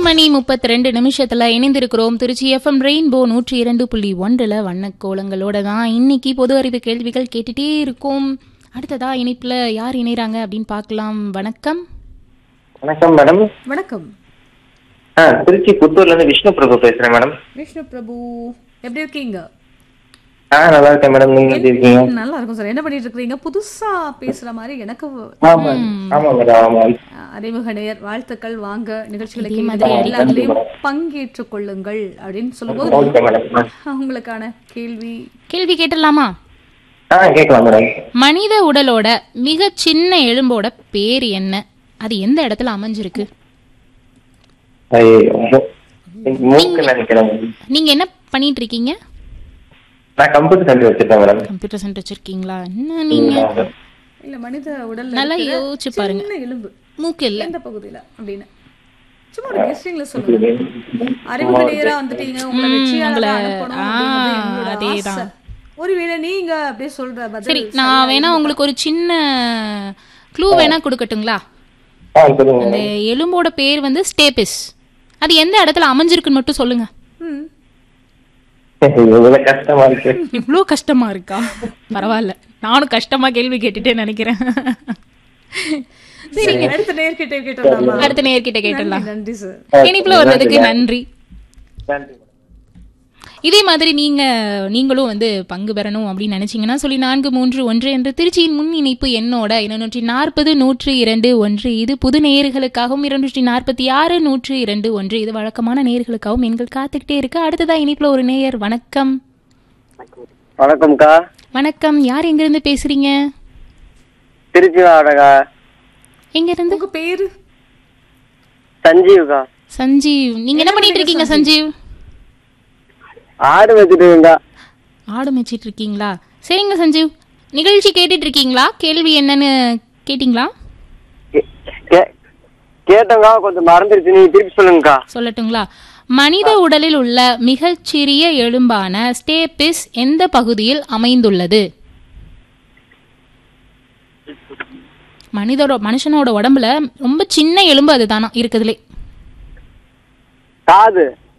மணி முப்பத்தி ரெண்டு நிமிஷத்துல இணைந்திருக்கிறோம் திருச்சி எஃப்எம் ரெயின்போ நூற்றி இரண்டு புள்ளி ஒன்றுல வண்ணக்கோலங்களோட தான் இன்னைக்கு பொது அறிவு கேள்விகள் கேட்டுட்டே இருக்கோம் அடுத்ததா இணைப்புல யார் இணைறாங்க அப்படின்னு பார்க்கலாம் வணக்கம் வணக்கம் மேடம் வணக்கம் ஆ திருச்சி புத்தூர்ல இருந்து விஷ்ணு பிரபு பேசுறேன் மேடம் விஷ்ணு பிரபு எப்படி இருக்கீங்க ஆ நல்லா இருக்கேன் மேடம் நீங்க எப்படி இருக்கீங்க நல்லா இருக்கும் சார் என்ன பண்ணிட்டு இருக்கீங்க புதுசா பேசுற மாதிரி எனக்கு ஆமா ஆமா மேடம் ஆமா அஹ், அறிமுக நேயர் வாழ்த்துக்கள் வாங்க நிகழ்ச்சிகளை இதே கேளுங்க. மாதிரி எல்லாத்துலயும் பங்கேற்றுக் கொள்ளுங்கள் அப்படின்னு சொல்லும்போது ஓகே மேடம் உங்களுக்கான கேள்வி கேள்வி கேட்டுடலாமா ஆ கேட்கலாம் மேடம் மனித உடலோட மிக சின்ன எலும்போட பேர் என்ன அது எந்த இடத்துல அமைஞ்சிருக்கு ஐயோ, மூ- மூக்கு நினைக்கிறேன் நீங்க என்ன பண்ணிட்டு இருக்கீங்க நான் கம்ப்யூட்டர் சென்டர் வச்சிருக்கேன் மேடம் கம்ப்யூட்டர் சென்டர் வச்சிருக்கீங்களா என்ன நீங்க இல்ல மனித உடல்ல நல்லா இருக்கிற யோசிச்சு பாருங்க சின்ன எலும்பு மூக்கு இல்ல எந்த பகுதியில அப்படின்னு சும்மா ஒரு கெஸ்டிங்ல சொல்லுங்க அறிமுக நேயரா வந்துட்டீங்க உங்களை வெற்றியாளரா அனுப்பணும் அப்படிங்கிறது எங்களோட அதேதான். ஆசை. ஒருவேளை நீங்க அப்படியே சொல்ற சரி பதில் நான் வேணா உங்களுக்கு ஒரு சின்ன க்ளூ வேணா கொடுக்கட்டுங்களா ஆ சொல்லுங்க அந்த எலும்போட பேர் வந்து ஸ்டேபிஸ் அது எந்த இடத்துல அமைஞ்சிருக்குன்னு மட்டும் சொல்லுங்க ம். இவ்வளவு கஷ்டமா இருக்கு இவ்வளோ கஷ்டமா இருக்கா பரவாயில்ல நானும் கஷ்டமா கேள்வி கேட்டுட்டே நினைக்கிறேன் சரி அடுத்த நேர்கிட்ட கேட்டலாமா அடுத்த நேர்கிட்ட கேட்டுடலாம் நன்றி சார் இனிப்புல வர்றதுக்கு நன்றி நன்றி மேடம். இதே மாதிரி நீங்க நீங்களும் வந்து பங்கு பெறணும் அப்படின்னு நினைச்சீங்கன்னா சொல்லி நான்கு மூன்று ஒன்று என்று திருச்சியின் முன் இணைப்பு எண்ணோட இருநூற்றி நாற்பது நூற்று இரண்டு ஒன்று இது புது நேயர்களுக்காகவும் இருநூற்றி நாற்பத்தி ஆறு நூற்று இரண்டு ஒன்று இது வழக்கமான நேயர்களுக்காகவும் எண்கள் காத்துக்கிட்டே இருக்கு அடுத்ததா இணைப்புல ஒரு நேயர் வணக்கம் வணக்கம்க்கா வணக்கம் யார் எங்க இருந்து பேசுறீங்க திருச்சி மாவட்டக்கா எங்க இருந்து உங்க பேரு சஞ்சீவ்க்கா சஞ்சீவ் நீங்க என்ன பண்ணிட்டு இருக்கீங்க சஞ்சீவ் ஆடு வச்சுட்டு இருந்தா ஆடு மேய்ச்சிட்டு இருக்கீங்களா சரிங்க சஞ்சீவ் நிகழ்ச்சி கேட்டுட்டு இருக்கீங்களா கேள்வி என்னன்னு கேட்டிங்களா கேட்டோங்கா கொஞ்சம் மறந்துருச்சு நீங்க திருப்பி சொல்லுங்கக்கா சொல்லட்டுங்களா மனித உடலில் உள்ள மிகச்சிறிய எலும்பான ஸ்டேபிஸ் எந்த பகுதியில் அமைந்துள்ளது மனிதோட மனுஷனோட உடம்புல ரொம்ப சின்ன எலும்பு அதுதானா இருக்குதுலே காது